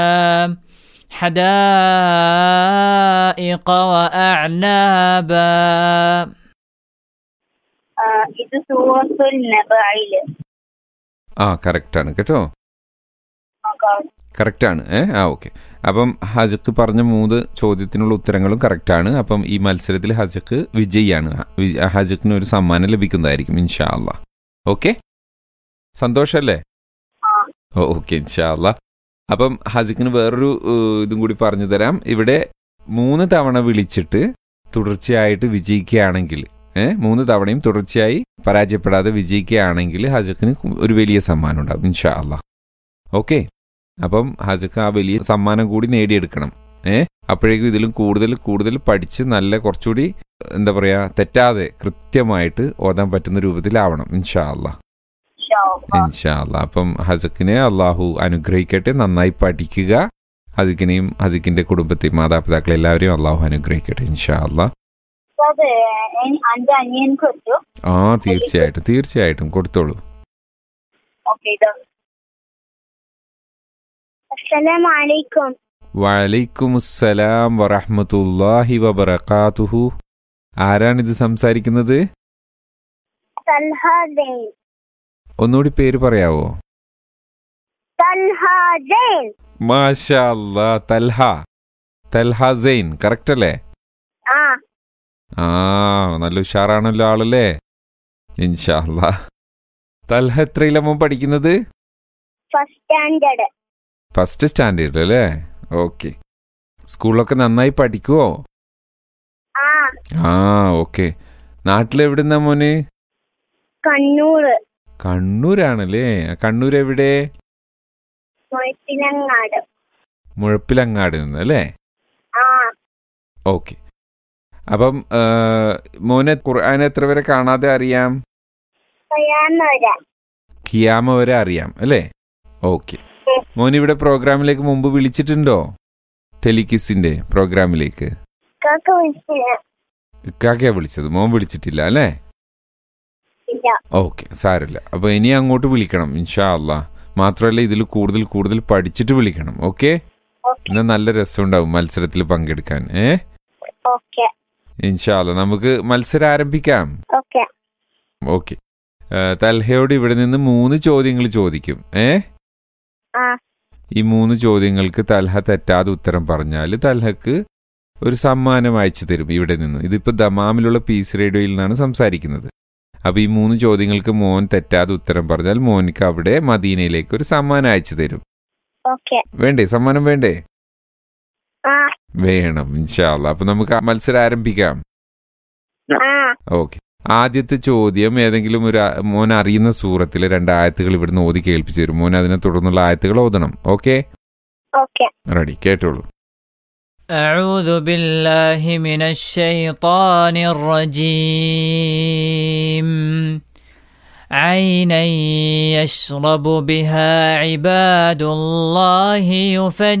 حدائق وأعنابا ആ, ഇത് സൂറത്തുൽ നബയില് ആ കറക്റ്റാണ് കേട്ടോ നോക്കാം കറക്റ്റാണ് ഏ ആ ഓക്കെ അപ്പം ഹജക്ക് പറഞ്ഞ മൂന്ന് ചോദ്യത്തിനുള്ള ഉത്തരങ്ങളും കറക്റ്റാണ് അപ്പം ഈ മത്സരത്തിൽ ഹജക്ക് വിജയിയാണ് വി- ഹജക്കിന് ഒരു സമ്മാനം ലഭിക്കുന്നതായിരിക്കും ഇൻഷാ അല്ലാ ഓക്കെ സന്തോഷല്ലേ ആ. ഓ ഓക്കെ ഇൻഷാ അല്ലാ അപ്പം ഹജക്കിന് വേറൊരു ഏഹ്, ഇതും കൂടി പറഞ്ഞു തരാം ഇവിടെ മൂന്ന് തവണ വിളിച്ചിട്ട് തുടർച്ചയായിട്ട് വിജയിക്കുകയാണെങ്കിൽ ഏ മൂന്ന് തവണയും തുടർച്ചയായി പരാജയപ്പെടാതെ വിജയിക്കുകയാണെങ്കിൽ ഹജക്കിന് ഒരു വലിയ സമ്മാനം ഉണ്ടാവും ഇൻഷാ അല്ലാ ഓക്കെ അപ്പം ഹജക്ക് ആ വലിയ സമ്മാനം കൂടി നേടിയെടുക്കണം ഏ അപ്പോഴേക്കും ഇതിലും കൂടുതൽ കൂടുതൽ പഠിച്ച് നല്ല കുറച്ചുകൂടി എന്താ പറയാ തെറ്റാതെ കൃത്യമായിട്ട് ഓതാൻ പറ്റുന്ന രൂപത്തിലാവണം ഇൻഷാ അല്ലാ ഇൻഷാ അല്ലാ. ഇൻഷാ അല്ലാ അപ്പം ഹസക്കിനെ അള്ളാഹു അനുഗ്രഹിക്കട്ടെ നന്നായി പഠിക്കുക ഹസിക്കിനെയും ഹസിക്കിന്റെ കുടുംബത്തെയും മാതാപിതാക്കളെ എല്ലാവരെയും അള്ളാഹു അനുഗ്രഹിക്കട്ടെ ഇൻഷാ അല്ലാ അത് എൻ- എന്റെ അനിയൻക്ക് വെച്ചു ആ തീർച്ചയായിട്ടും തീർച്ചയായിട്ടും കൊടുത്തോളൂ ഓക്കെ ഇത് അസ്സലാമു അലൈക്കും വലൈക്കും അസ്സലാം വറഹ്മത്തുള്ളാഹി വബറകാതുഹു ആരാണിത് സംസാരിക്കുന്നത് തൽഹ ജൈൻ ഒന്നുകൂടി പേര് പറയാവോ തൽഹ ജൈൻ മാഷാ അല്ലാ തൽഹ തൽഹ സെയിൻ കറക്റ്റ് അല്ലേ ആ ആ നല്ല ഉഷാറാണല്ലോ ആളല്ലേ ഇൻഷാ അല്ലാ തൽഹ എത്രയിലമ്മ പഠിക്കുന്നത് ഫസ്റ്റ് സ്റ്റാൻഡേർഡ് ഫസ്റ്റ് സ്റ്റാൻഡേർഡ് അല്ലേ ഓക്കെ സ്കൂളിലൊക്കെ നന്നായി പഠിക്കുവോ ആ ആ ഓക്കെ നാട്ടിലെവിടുന്നാ മോന് കണ്ണൂർ കണ്ണൂരാണല്ലേ കണ്ണൂർ എവിടെ മുഴപ്പിലങ്ങാട് മുഴപ്പിലങ്ങാട് നിന്ന് അല്ലേ ആ ഓക്കെ അപ്പം ആ, മോനെ ഖുർആൻ എത്ര വരെ കാണാതെ അറിയാം പയ്യാന്നൂര ഖിയാമ വരെ അറിയാം അല്ലേ ഓക്കെ മോൻ ഇവിടെ പ്രോഗ്രാമിലേക്ക് മുമ്പ് വിളിച്ചിട്ടുണ്ടോ ടെലിക്യൂസിന്റെ പ്രോഗ്രാമിലേക്ക് കാക്ക വിളിച്ചില്ല ഇക്കാക്കയാ വിളിച്ചത് മോൻ വിളിച്ചിട്ടില്ല അല്ലേ ഇല്ല ഓക്കെ സാരമില്ല അപ്പൊ ഇനി അങ്ങോട്ട് വിളിക്കണം ഇൻഷാ അല്ലാ മാത്രമല്ല ഇതിൽ കൂടുതൽ കൂടുതൽ പഠിച്ചിട്ട് വിളിക്കണം ഓക്കെ ഓക്കെ എന്നാൽ നല്ല രസമുണ്ടാവും മത്സരത്തിൽ പങ്കെടുക്കാൻ ഏ ഓക്കെ ഇൻഷാ അല്ലാ നമുക്ക് മത്സരം ആരംഭിക്കാം ഓക്കെ ഓക്കെ തൽഹയോട് ഇവിടെ നിന്ന് മൂന്ന് ചോദ്യങ്ങൾ ചോദിക്കും ഏ ആ ഈ മൂന്ന് ചോദ്യങ്ങൾക്ക് തൽഹ തെറ്റാതെ ഉത്തരം പറഞ്ഞാൽ തൽഹക്ക് ഒരു സമ്മാനം അയച്ചു തരും ഇവിടെ നിന്ന് ഇതിപ്പോ ദമാമിലുള്ള പീസ് റേഡിയോയിൽ നിന്നാണ് സംസാരിക്കുന്നത് അപ്പൊ ഈ മൂന്ന് ചോദ്യങ്ങൾക്ക് മോൻ തെറ്റാതെ ഉത്തരം പറഞ്ഞാൽ മോനിക്ക് അവിടെ മദീനയിലേക്ക് ഒരു സമ്മാനം അയച്ചു തരും ഓക്കെ വേണ്ടേ സമ്മാനം വേണ്ടേ ആ വേണം ഇൻഷാല്ല അപ്പൊ നമുക്ക് ആ മത്സരം ആരംഭിക്കാം ആ ഓക്കെ ആദ്യത്തെ ചോദ്യം ഏതെങ്കിലും ഒരു ആ- മോൻ അറിയുന്ന സൂറത്തിലെ രണ്ട് ആയത്തുകൾ ഇവിടുന്ന് ഓതി കേൾപ്പിച്ചു തരും മോൻ അതിനെ തുടർന്നുള്ള ആയത്തുകൾ ഓതണം ഓക്കെ ഓക്കെ റെഡി കേട്ടോളൂ أعوذ بالله من الشيطان الرجيم عينا يشرب بها عباد الله يفجرونها